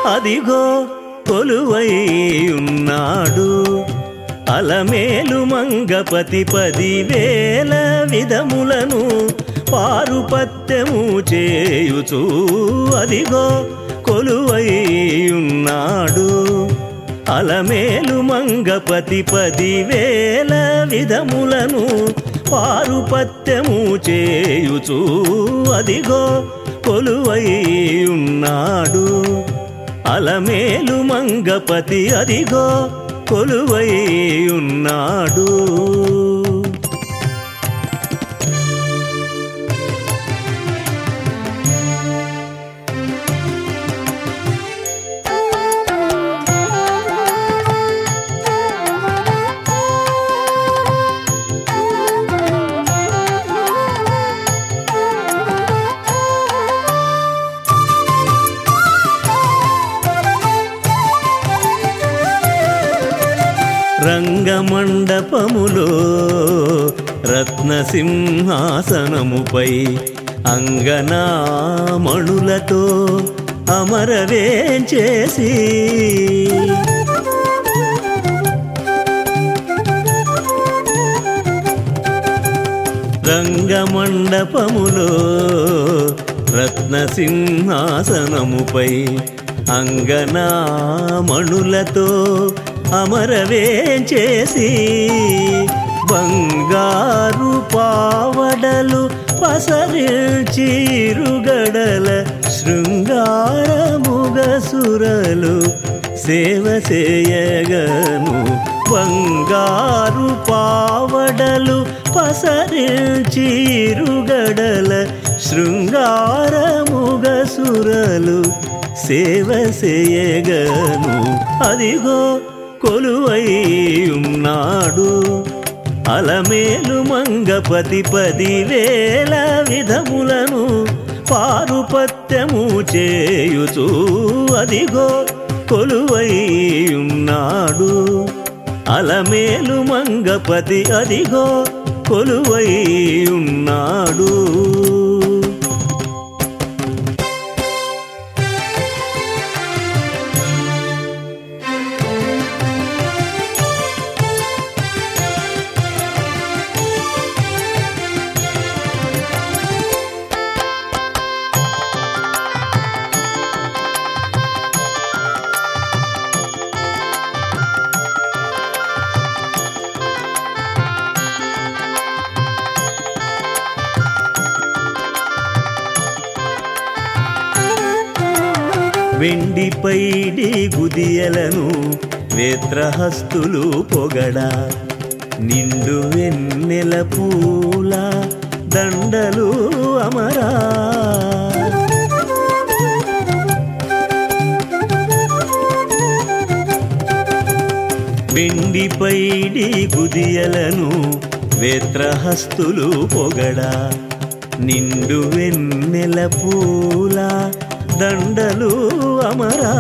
అదిగో కొలువై ఉన్నాడు అలమేలు మంగపతి పదివేల విధములను పారుపత్యము చేయుచు అదిగో కొలువై ఉన్నాడు అలమేలు మంగపతి పదివేల విధములను పారుపత్యము చేయుచు అదిగో కొలువై ఉన్నాడు అలమేలు మంగపతి అదిగో కొలువై ఉన్నాడు రంగమండపములో రత్నసింహాసనముపై అంగనామణులతో అమరవేంచేసి రంగమండపములో రత్నసింహాసనముపై అంగనామణులతో అమరవేంచేసి బంగారు పావడలు పసరిల్చిరుగడల శృంగారముగసురలు సేవ చేయగను బంగారు పావడలు పసరిల్చిరుగడల శృంగారముగసురలు సేవ చేయగను అదిగో కొలువై ఉన్నాడు అలమేలు మంగపతి పదివేల విధములను పారుపత్యము చేయుచు అదిగో కొలువై ఉన్నాడు అలమేలు మంగపతి అదిగో కొలువై ఉన్నాడు వెండి పైడి గుదియలను వేత్రహస్తులు పొగడ నిండు వెన్నెల పూల దండలు అమరా వెండి పైడి గుదియలను వేత్రహస్తులు పొగడ నిండు వెన్నెల పూల దండలు అమరా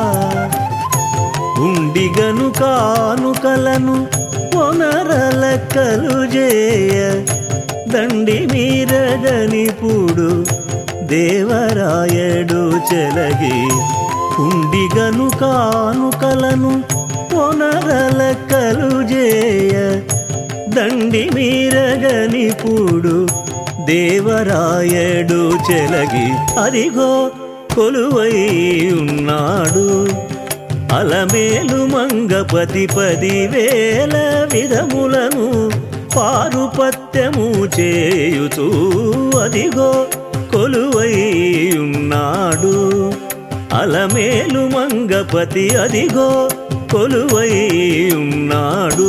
ఉండిగను కానుకలను పొనరలక్కలు చేయ దండి మీరగనిపుడు దేవరాయడు చెలగి ఉండిగను కానుకలను పొనరలక్కలు చేయ దండి మీరగనిపుడు దేవరాయడు చెలగి అదిగో కొలువై ఉన్నాడు అలమేలు మంగపతి పదివేల విధములను పారుపత్యము చేయుచు అదిగో కొలువై ఉన్నాడు అలమేలు మంగపతి అదిగో కొలువై ఉన్నాడు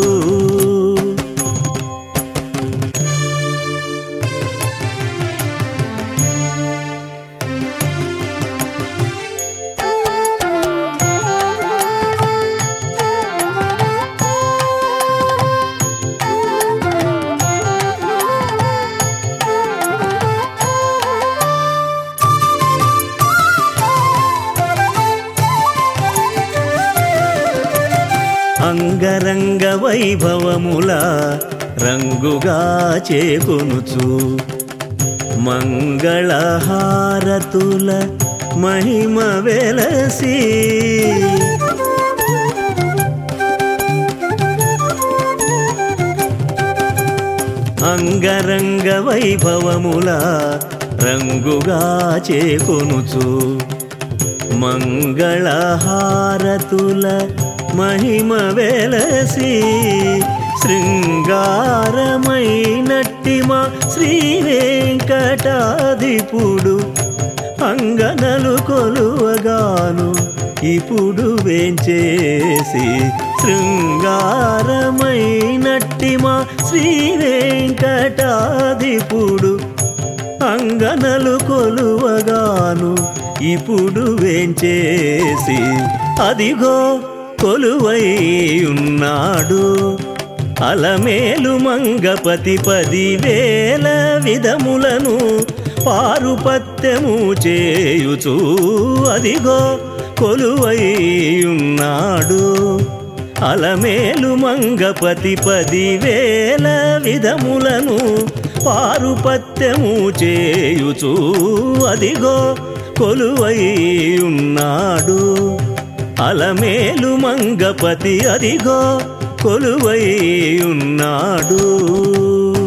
అంగరంగ వైభవముల రంగుగా చేకొనుచు మంగళహారతుల మహిమ వెలసి అంగరంగ వైభవముల రంగుగా చేకొనుచు మంగళహారతుల మహిమ వెలసి శృంగారమైనట్టి మా శ్రీ వెంకటాధిపుడు అంగనలు కొలువగాను ఇప్పుడు వేంచేసి శృంగారమైనట్టి మా శ్రీ వెంకటాధిపుడు అంగనలు కొలువగాను ఇప్పుడు వేంచేసి అదిగో కొలువై ఉన్నాడు అలమేలు మంగపతి పదివేల విధములను పారుపత్యము చేయుచూ అదిగో కొలువై ఉన్నాడు అలమేలు మంగపతి పదివేల విధములను పారుపత్యము చేయుచూ అదిగో కొలువై ఉన్నాడు అలమేలు మంగపతి అదిగో కొలువై ఉన్నాడు